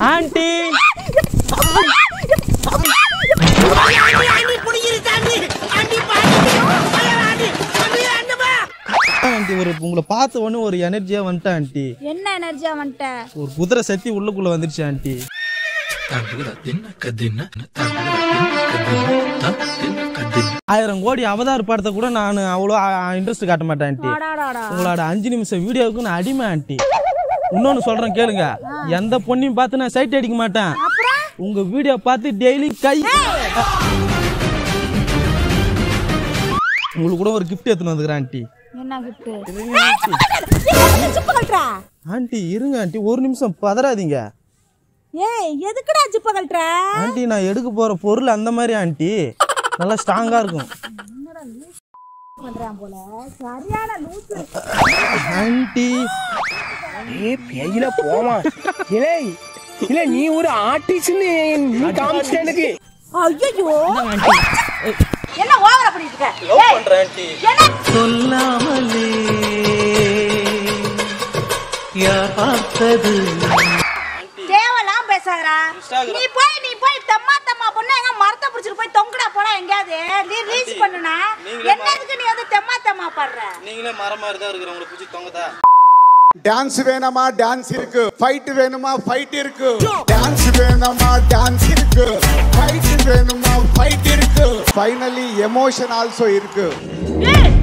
Aunty aunty ஒரு உங்களை பார்த்த உடனே ஒரு எனர்ஜியா வந்துட்டேன் ஆண்டி என்ன எனர்ஜியா வந்துட்ட ஒரு குதிரை சக்தி உள்ளுக்குள்ள வந்துருச்சு ஆண்டி ஆயிரம் கோடி அவதார் படத்தை கூட நான் அவ்வளோ இன்ட்ரெஸ்ட் காட்ட மாட்டேன் ஆண்டி வாடாடாடா உங்களோட அஞ்சு நிமிஷம் வீடியோவுக்கு நான் அடிமை ஆண்டி இன்னொன்னு சொல்றேன் கேளுங்க எந்த பொண்ணையும் பார்த்து நான் சைட் அடிக்க மாட்டேன் அப்புறம் உங்க வீடியோ பார்த்து டெய்லி கை உங்களுக்கு கூட ஒரு கிஃப்ட் எடுத்துன்னு வந்துக்கிறேன் ஆண்டி என்ன கிஃப்ட் இருங்க ஆண்டி. ஜிப்பு கழட்டுறா ஆண்டி இருங்க ஆண்டி ஒரு நிமிஷம் பதறாதீங்க ஏய் எதுக்குடா ஜிப்ப கழட்டுற ஆண்டி நான் எடுக்க போற பொருள் அந்த மாதிரி ஆண்டி நல்லா ஸ்ட்ராங்கா இருக்கும் பண்றான் போல சரியான லூசு ஆண்டி ஏ பேயில போமா இல்ல இல்ல நீ ஒரு ஆர்டிஸ்ட்னு நீ காமிச்சிட்ட எனக்கு ஐயோ ஆண்டி என்ன ஓவரா பண்ணிட்டு இருக்க லவ் பண்றேன் ஆண்டி என்ன சொல்லாமலே யார் பார்த்தது தேவலாம் பேசாதடா நீ போய் நீ போய் தம்மா தம்மா பொண்ணு எங்க மரத்தை பிடிச்சிட்டு போய் தொங்குடா போடா எங்கேயாவது நீ ரீச் பண்ணுனா என்னதுக்கு நீ வந்து தெம்மா தெம்மா படுற நீங்களே மரம் மாதிரி தான் இருக்கிற உங்களுக்கு பிடிச்சி தொங்கதா டான்ஸ் வேணுமா டான்ஸ் இருக்கு ஃபைட் வேணுமா ஃபைட் இருக்கு டான்ஸ் வேணுமா டான்ஸ் இருக்கு ஃபைட் வேணுமா ஃபைட் இருக்கு ஃபைனலி எமோஷன் ஆல்சோ இருக்கு ஏய்